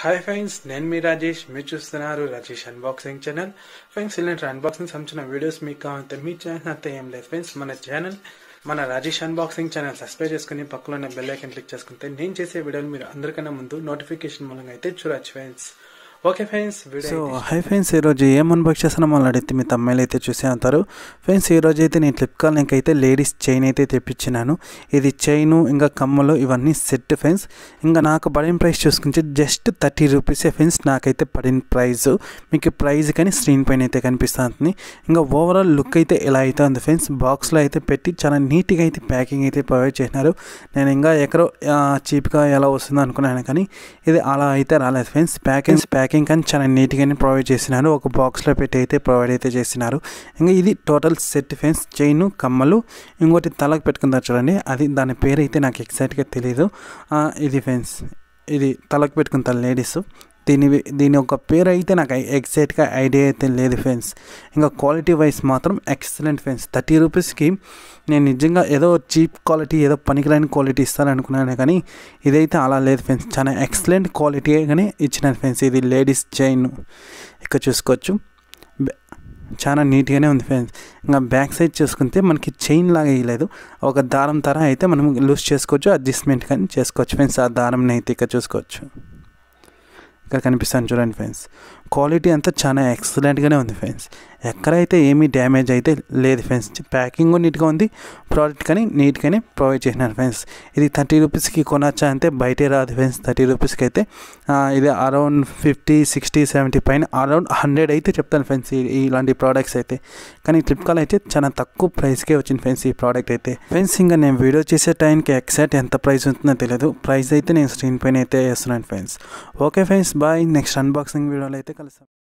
hi friends నేను మీ రాజేష్ మీరు చూస్తున్నారు రాజేష్ అన్బాక్సింగ్ ఛానల్ ఫ్రెండ్స్ ఇలాంటి అన్బాక్సింగ్ సంబంధించిన వీడియోస్ మీకు కావాలంటే మీ ఛానల్ అంతా ఏం లేదు ఫ్రెండ్స్ మన ఛానల్ మన రాజేష్ అన్బాక్సింగ్ ఛానల్ సబ్స్క్రైబ్ చేసుకుని పక్కలో ఉన్న బెల్ ఐకన్ క్లిక్ చేసుకుంటే నేను చేసే వీడియోలు మీరు అందరికన్నా ముందు నోటిఫికేషన్ మూలంగా అయితే చూడొచ్చు friends okay friends so video hi friends ఈరోజు ఏం అన్బాక్స్ చేస్తున్నా మళ్ళీ అడిగితే మీ తమ్మాయిలు అయితే చూసే అంటారు ఫ్రెండ్స్ ఈరోజు అయితే నేను ఫ్లిప్కార్ట్ లింక్ అయితే లేడీస్ చైన్ అయితే తెప్పించినాను ఇది చైను ఇంకా కమ్మలు ఇవన్నీ సెట్ ఫ్రెండ్స్ ఇంకా నాకు పడిన ప్రైస్ చూసుకుంటే జస్ట్ థర్టీ రూపీసే ఫ్రెండ్స్ నాకైతే పడిన ప్రైస్ మీకు ప్రైస్ కానీ స్క్రీన్ పైన అయితే కనిపిస్తుంది ఇంకా ఓవరాల్ లుక్ అయితే ఎలా అయితే ఉంది ఫ్రెండ్స్ బాక్స్లో అయితే పెట్టి చాలా నీట్గా అయితే ప్యాకింగ్ అయితే ప్రొవైడ్ చేసినారు నేను ఇంకా ఎక్కడో చీప్గా ఎలా వస్తుందో అనుకున్నాను కానీ ఇది అలా అయితే రాలేదు ఫ్రెండ్స్ ప్యాకింగ్ ప్యాకింగ్ కానీ చాలా నీట్గానే ప్రొవైడ్ చేసినారు ఒక బాక్స్లో పెట్టి అయితే ప్రొవైడ్ అయితే చేసినారు ఇంకా ఇది టోటల్ సెట్ ఫ్రెండ్స్ చైన్ కమ్మలు ఇంకోటి తలకు పెట్టుకుంటారు చూడండి అది దాని పేరు అయితే నాకు ఎగ్జాక్ట్గా తెలియదు ఆ, ఇది ఫ్రెండ్స్ ఇది తలకు పెట్టుకుంటారు లేడీస్ దీని దీని ఒక పేరు అయితే నాకు ఎగ్జాక్ట్గా ఐడియా అయితే లేదు ఫ్రెండ్స్ ఇంకా క్వాలిటీ వైజ్ మాత్రం ఎక్సలెంట్ ఫ్రెండ్స్ థర్టీ రూపీస్కి నేను నిజంగా ఏదో చీప్ క్వాలిటీ ఏదో పనికిరాని క్వాలిటీ ఇస్తారనుకున్నాను కానీ ఇదైతే అలా లేదు ఫ్రెండ్స్ చాలా ఎక్సలెంట్ క్వాలిటీ కానీ ఇచ్చినాను ఫ్రెండ్స్ ఇది లేడీస్ చైన్ ఇక్కడ చూసుకోవచ్చు బె- చాలా నీట్గానే ఉంది ఫ్రెండ్స్ ఇంకా బ్యాక్ సైడ్ చూసుకుంటే మనకి చైన్ లాగా వేయలేదు ఒక దారం తర అయితే మనం లూజ్ చేసుకోవచ్చు అడ్జస్ట్మెంట్ కానీ చేసుకోవచ్చు ఫ్రెండ్స్ ఆ దారంని అయితే ఇక్కడ చూసుకోవచ్చు ఇక్కడ కనిపిస్తాను చూడండి ఫ్రెండ్స్ క్వాలిటీ అంతా చాలా ఎక్సలెంట్గానే ఉంది ఫ్రెండ్స్ ఎక్కడైతే ఏమీ డ్యామేజ్ అయితే లేదు ఫ్రెండ్స్ ప్యాకింగ్ నీట్గా ఉంది ప్రోడక్ట్ కానీ నీట్గానే ప్రొవైడ్ చేసినారు ఫ్రెండ్స్ ఇది థర్టీ రూపీస్కి కొనొచ్చా అంటే బయటే రాదు ఫ్రెండ్స్ థర్టీ రూపీస్కి అయితే ఆ, ఇది అరౌండ్ ఫిఫ్టీ సిక్స్టీ సెవెంటీ పైన అరౌండ్ హండ్రెడ్ అయితే చెప్తాను ఫ్రెండ్స్ ఈ- ఇలాంటి ప్రోడక్ట్స్ అయితే కానీ ఫ్లిప్కార్ట్ అయితే చాలా తక్కువ ప్రైస్కే వచ్చింది ఫ్రెండ్స్ ఈ ప్రోడక్ట్ అయితే ఫ్రెండ్స్ ఇంకా నేను వీడియో చేసే టైంకి ఎగ్జాక్ట్ ఎంత ప్రైస్ ఉంటుందో తెలియదు ప్రైస్ అయితే నేను స్క్రీన్ పైన అయితే వేస్తున్నాను friends okay friends bye next unboxing వీడియోలో అయితే కలుస్తాం